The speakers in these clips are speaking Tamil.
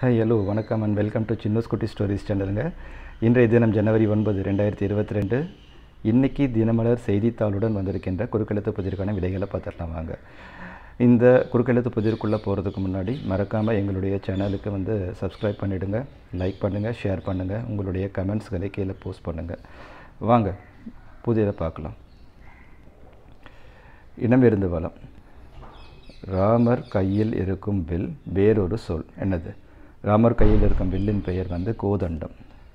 ஹாய் ஹலோ வணக்கம் அண்ட் வெல்கம் டு சின்னஸ் குட்டி ஸ்டோரிஸ் சேனலுங்க இன்றைய தினம் ஜனவரி ஒன்பது ரெண்டாயிரத்தி இருபத்தி ரெண்டு இன்னைக்கு தினமலர் செய்தித்தாளுடன் வந்திருக்கின்ற குறுக்கெழுத்து புதிருக்கான விடைகளை பார்த்துடலாம் வாங்க இந்த குறுக்கெழுத்து புதிருக்குள்ளே போகிறதுக்கு முன்னாடி மறக்காமல் எங்களுடைய சேனலுக்கு வந்து சப்ஸ்கிரைப் பண்ணிவிடுங்க லைக் பண்ணுங்கள் ஷேர் பண்ணுங்கள் உங்களுடைய கமெண்ட்ஸ்களை கீழே போஸ்ட் பண்ணுங்கள் வாங்க புதியதை பார்க்கலாம் இடமிருந்து வளம் ராமர் கையில் இருக்கும் வில் வேறொரு சொல் என்னது ராமர் கையில் இருக்கும் வில்லின் பெயர் வந்து கோதண்டம்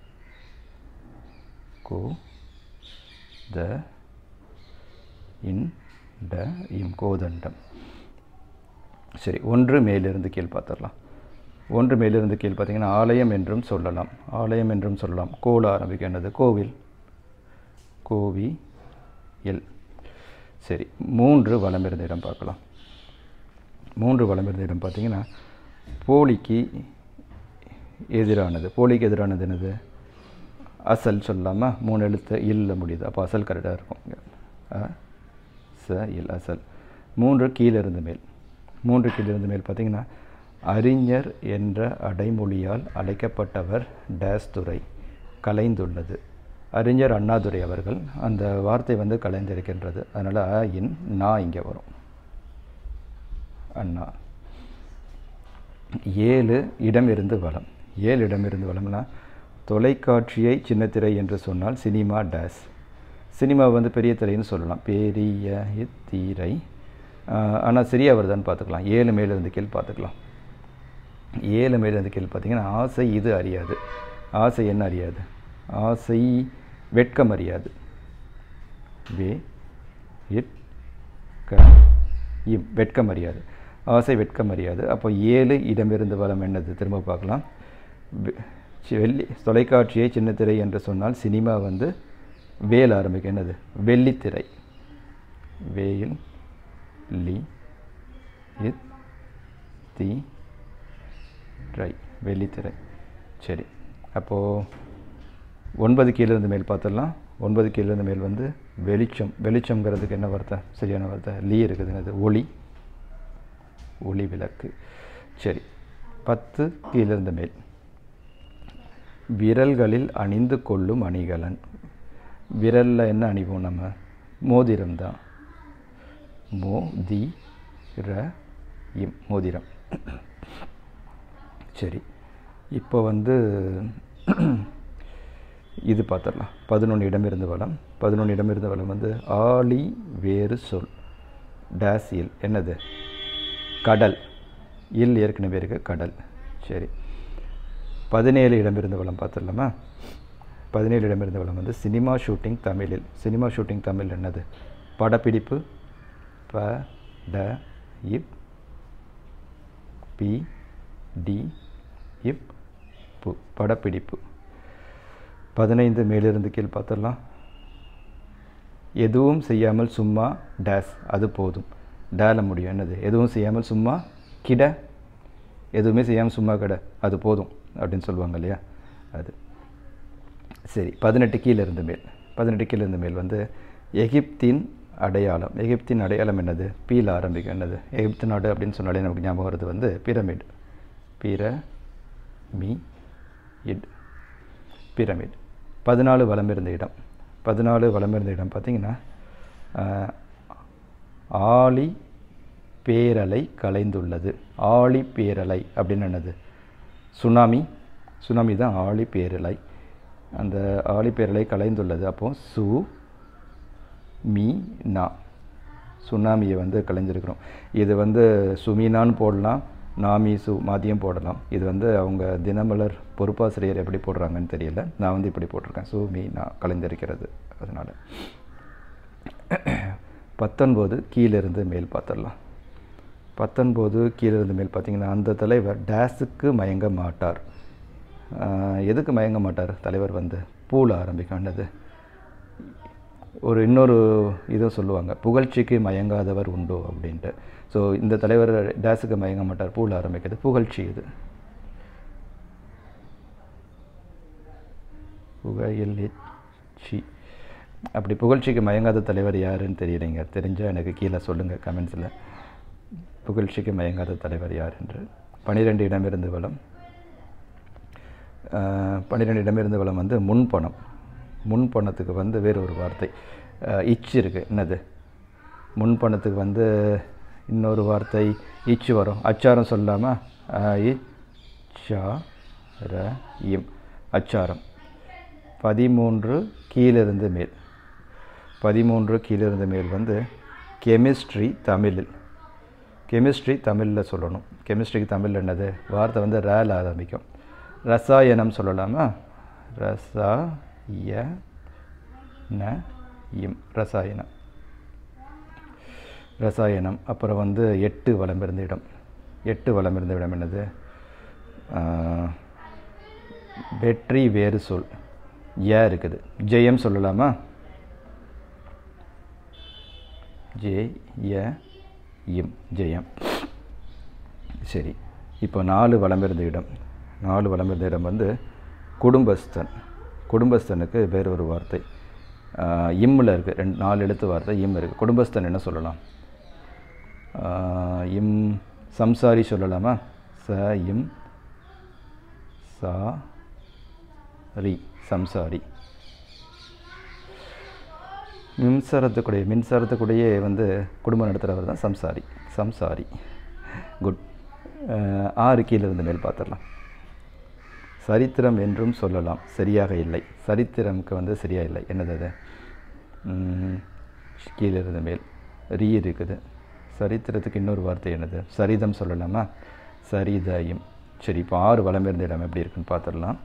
கோ த இன் ட இம் கோதண்டம் சரி ஒன்று மேலிருந்து கீழ் பார்த்துடலாம் ஒன்று மேலிருந்து கீழ் பார்த்தீங்கன்னா ஆலயம் என்றும் சொல்லலாம் ஆலயம் என்றும் சொல்லலாம் கோல ஆரம்பிக்கும் என்னது கோவில் கோவி எல் சரி மூன்று வலமிருந்த இடம் பார்க்கலாம் மூன்று வலமிருந்த இடம் பார்த்தீங்கன்னா போலிக்கு எதிரானது போலிக்கு எதிரானது என்னது அசல் சொல்லாமல் மூணு எழுத்து இல்ல முடியுது அப்போ அசல் கரெக்டாக இருக்கும் இங்க. அ ச இல் அசல் மூன்று கீழிருந்து மேல் மூன்று கீழிருந்து மேல் பார்த்தீங்கன்னா அறிஞர் என்ற அடைமொழியால் அழைக்கப்பட்டவர் டேஸ் துறை கலைந்துள்ளது அறிஞர் அண்ணாதுரை அவர்கள் அந்த வார்த்தை வந்து கலைந்திருக்கின்றது அதனால் அ இன் நா இங்கே வரும் அண்ணா ஏழு இடமிருந்து வளம் ஏழு இடமிருந்து வளம்னா தொலைக்காட்சியை சின்னத்திரை என்று சொன்னால் சினிமா டேஸ் சினிமா வந்து பெரிய திரைன்னு சொல்லலாம் பெரிய திரை ஆனால் சரியா வருதான்னு பார்த்துக்கலாம் ஏழு மேலிருந்து கீழ் பார்த்துக்கலாம் ஏழு மேலிருந்து கீழ் பார்த்தீங்கன்னா ஆசை இது அறியாது ஆசை என்ன அறியாது ஆசை வெட்கம் அறியாது வே இட் க இம் வெட்கம் அறியாது ஆசை வெட்கம் அறியாது அப்போ ஏழு இடமிருந்து வளம் என்னது திரும்ப பார்க்கலாம் வெ- சி- வெள்ளி தொலைக்காட்சியை சின்னத்திரை என்று சொன்னால் சினிமா வந்து வேல் ஆரம்பிக்கும் என்னது வெள்ளித்திரை வேயில் லி இத் தி ரை வெள்ளித்திரை சரி அப்போது ஒன்பது கீழிருந்து மேல் பார்த்துடலாம் ஒன்பது கீழிருந்து மேல் வந்து வெளிச்சம் வெளிச்சம்ங்கிறதுக்கு என்ன வார்த்தை சரியான வார்த்தை லீ இருக்குது என்னது ஒளி ஒளி விளக்கு சரி பத்து கீழிருந்து மேல் விரல்களில் அணிந்து கொள்ளும் அணிகலன் விரலில் என்ன அணிவோம் நம்ம மோதிரம் தான் மோ தி ர இம் மோதிரம் சரி இப்போ வந்து இது பார்த்துடலாம் பதினொன்று இடமிருந்து வளம் பதினொன்று இடமிருந்து வளம் வந்து ஆழி வேறு சொல் டேஸ் இல் என்னது கடல் இல் ஏற்கனவே இருக்கு கடல் சரி பதினேழு இடமிருந்து வளம் பார்த்துடலாமா பதினேழு இடமிருந்து வளம் வந்து சினிமா ஷூட்டிங் தமிழில் சினிமா ஷூட்டிங் தமிழ் என்னது படப்பிடிப்பு ப ட இப் பி டி இப் பு படப்பிடிப்பு பதினைந்து மேலிருந்து கீழ் பார்த்துடலாம் எதுவும் செய்யாமல் சும்மா டேஸ் அது போதும் டேல முடியும் என்னது எதுவும் செய்யாமல் சும்மா கிட எதுவுமே செய்யாமல் சும்மா கிட அது போதும் அப்படின்னு சொல்லுவாங்க இல்லையா அது சரி பதினெட்டு கீழ இருந்து மேல் பதினெட்டு கீழ இருந்து மேல் வந்து எகிப்தின் அடையாளம் எகிப்தின் அடையாளம் என்னது பீல ஆரம்பிக்கும் என்னது எகிப்து நாடு அப்படின்னு சொன்னாலே நமக்கு ஞாபகம் வருது வந்து பிரமிட் பிர மீ இட் பிரமிட் பதினாலு வலமிருந்த இடம் பதினாலு வலமிருந்த இடம் பார்த்தீங்கன்னா ஆஹ், ஆழி பேரலை கலைந்துள்ளது ஆழி பேரலை அப்படின்னு என்னது சுனாமி சுனாமி தான் ஆழி பேரலை அந்த ஆழி பேரலை கலைந்துள்ளது அப்போ சு மீ நா சுனாமியை வந்து கலைஞ்சிருக்கிறோம் இது வந்து சுமீனான்னு போடலாம் நாமி சு மாதியம் போடலாம் இது வந்து அவங்க தினமலர் பொறுப்பாசிரியர் எப்படி போடுறாங்கன்னு தெரியல நான் வந்து இப்படி போட்டிருக்கேன் சு மீ நா கலைந்திருக்கிறது அதனால் பத்தொன்பது கீழிருந்து மேல் பார்த்துடலாம் பத்தொன்பது கீழிருந்து மேல் பார்த்தீங்கன்னா அந்த தலைவர் டேஸுக்கு மயங்க மாட்டார் ஆஹ் எதுக்கு மயங்க மாட்டார் தலைவர் வந்து பூல ஆரம்பிக்காண்டது ஒரு இன்னொரு இதுவும் சொல்லுவாங்க புகழ்ச்சிக்கு மயங்காதவர் உண்டோ அப்படின்ட்டு ஸோ இந்த தலைவர் டேஸுக்கு மயங்க மாட்டார் பூல ஆரம்பிக்கிறது புகழ்ச்சி இது புகழச்சி அப்படி புகழ்ச்சிக்கு மயங்காத தலைவர் யாருன்னு தெரியலைங்க தெரிஞ்சால் எனக்கு கீழே சொல்லுங்கள் கமெண்ட்ஸில் புகழ்ச்சிக்கு மயங்காத தலைவர் யார் என்று பனிரெண்டு இடமிருந்து வளம் பன்னிரெண்டு இடமிருந்து வளம் வந்து முன்பணம் முன்பணத்துக்கு வந்து வேறு ஒரு வார்த்தை இச்சு இருக்குது என்னது முன்பணத்துக்கு வந்து இன்னொரு வார்த்தை இச்சு வரும் அச்சாரம் சொல்லாமல் இச்சா ர இம் அச்சாரம் பதிமூன்று கீழிருந்து மேல் பதிமூன்று கீழிருந்து மேல் வந்து கெமிஸ்ட்ரி தமிழில் கெமிஸ்ட்ரி தமிழில் சொல்லணும் கெமிஸ்ட்ரிக்கு தமிழில் என்னது வார்த்தை வந்து ரேல் ஆரம்பிக்கும் ரசாயனம் சொல்லலாமா ரசாய ந இம் ரசாயனம் ரசாயனம் அப்புறம் வந்து எட்டு வளமிருந்த இடம் எட்டு வளமிருந்த இடம் என்னது வெற்றி வேறு சொல் ஏ இருக்குது ஜெயம் சொல்லலாமா ஜே ய இம் ஜெயம் சரி இப்போ நாலு வளமிருந்த இடம் நாலு வளமிருந்த இடம் வந்து குடும்பஸ்தன் குடும்பஸ்தனுக்கு வேறு ஒரு வார்த்தை இம்மில் இருக்குது ரெண்டு நாலு எழுத்து வார்த்தை இம் இருக்குது குடும்பஸ்தன் என்ன சொல்லலாம் இம் சம்சாரி சொல்லலாமா ச இம் சா ரி சம்சாரி மின்சாரத்துக்குடைய மின்சாரத்துக்குடைய வந்து குடும்பம் நடத்துகிறவர் தான் சம்சாரி சம்சாரி குட் ஆறு கீழே இருந்து மேல் பார்த்துடலாம் சரித்திரம் என்றும் சொல்லலாம் சரியாக இல்லை சரித்திரமுக்கு வந்து சரியாக இல்லை என்னது அது கீழே இருந்து மேல் ரீ இருக்குது சரித்திரத்துக்கு இன்னொரு வார்த்தை என்னது சரிதம் சொல்லலாமா சரிதயம் சரி இப்போ ஆறு வளமிருந்த இடம் எப்படி இருக்குன்னு பார்த்துடலாம்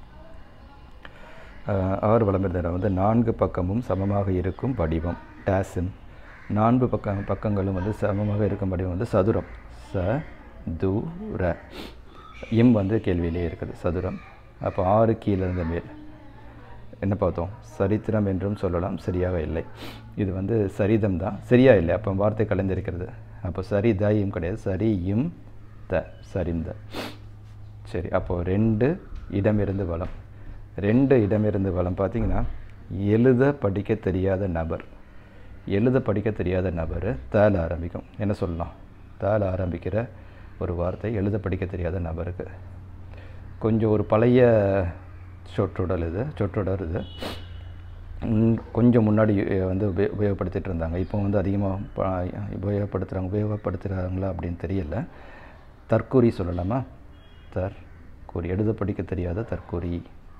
ஆறு வளமிருந்த இடம் வந்து நான்கு பக்கமும் சமமாக இருக்கும் வடிவம் டேசின் நான்கு பக்க பக்கங்களும் வந்து சமமாக இருக்கும் வடிவம் வந்து சதுரம் ச து ர இம் வந்து கேள்வியிலே இருக்குது சதுரம் அப்போ ஆறு கீழே இருந்த மேல் என்ன பார்த்தோம் சரித்திரம் என்றும் சொல்லலாம் சரியாக இல்லை இது வந்து சரிதம் தான் சரியா இல்லை அப்போ வார்த்தை கலந்திருக்கிறது அப்போ சரி த இம் கிடையாது சரி இம் த சரிந்த சரி அப்போது ரெண்டு இடமிருந்து வளம் ரெண்டு இடமிருந்து வளம் பார்த்திங்கன்னா எழுத படிக்க தெரியாத நபர் எழுத படிக்க தெரியாத நபர் தால ஆரம்பிக்கும் என்ன சொல்லலாம் தால ஆரம்பிக்கிற ஒரு வார்த்தை எழுத படிக்க தெரியாத நபருக்கு கொஞ்சம் ஒரு பழைய சொற்றொடர் இது சொற்றொடர் இது கொஞ்சம் முன்னாடி வந்து உபயோ உபயோகப்படுத்திட்டு இருந்தாங்க இப்போ வந்து அதிகமாக உபயோகப்படுத்துகிறாங்க உபயோகப்படுத்துகிறாங்களா அப்படின்னு தெரியல தற்கூரி சொல்லலாமா தற்கூரி எழுத படிக்க தெரியாத தற்கூரி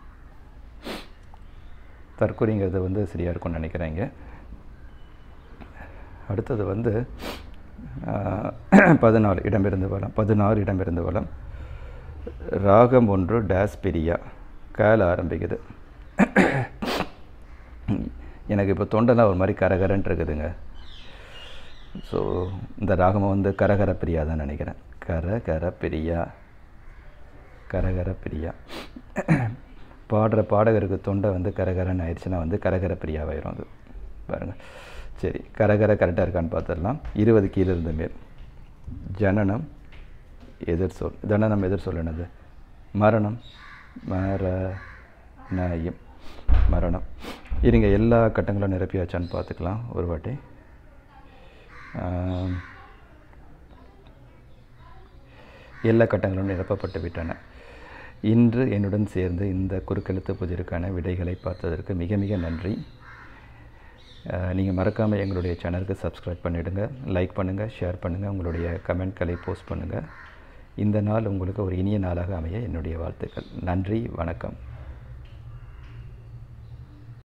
தற்கொலைங்கிறது வந்து சரியாக இருக்கும்னு நினைக்கிறேங்க அடுத்தது வந்து பதினாலு இடமிருந்து வளம் பதினாறு இடமிருந்து வளம் ராகம் ஒன்று டேஸ் பிரியா கேல ஆரம்பிக்குது எனக்கு இப்போ தொண்டெல்லாம் ஒரு மாதிரி கரகரன் இருக்குதுங்க ஸோ இந்த ராகம் வந்து கரகர பிரியா தான் நினைக்கிறேன் கரகர பிரியா கரகர பிரியா பாடுற பாடகருக்கு தொண்டை வந்து கரகரன்னு ஆயிடுச்சுன்னா வந்து கரகர பிரியாவாயிரும் அது பாருங்கள் சரி கரகர கரெக்டாக இருக்கான்னு பார்த்துடலாம் இருபது கீழே இருந்த மேல் ஜனனம் எதிர் சொல் ஜனனம் எதிர் சொல் என்னது மரணம் மரணயம் மரணம் இருங்க எல்லா கட்டங்களும் நிரப்பியாச்சான்னு பார்த்துக்கலாம் ஒரு வாட்டி எல்லா கட்டங்களும் நிரப்பப்பட்டு விட்டன இன்று என்னுடன் சேர்ந்து இந்த குறுக்கெழுத்து புதிருக்கான விடைகளை பார்த்ததற்கு மிக மிக நன்றி நீங்கள் மறக்காமல் எங்களுடைய சேனலுக்கு சப்ஸ்கிரைப் பண்ணிவிடுங்க லைக் பண்ணுங்கள் ஷேர் பண்ணுங்கள் உங்களுடைய கமெண்ட்களை போஸ்ட் பண்ணுங்கள் இந்த நாள் உங்களுக்கு ஒரு இனிய நாளாக அமைய என்னுடைய வாழ்த்துக்கள் நன்றி வணக்கம்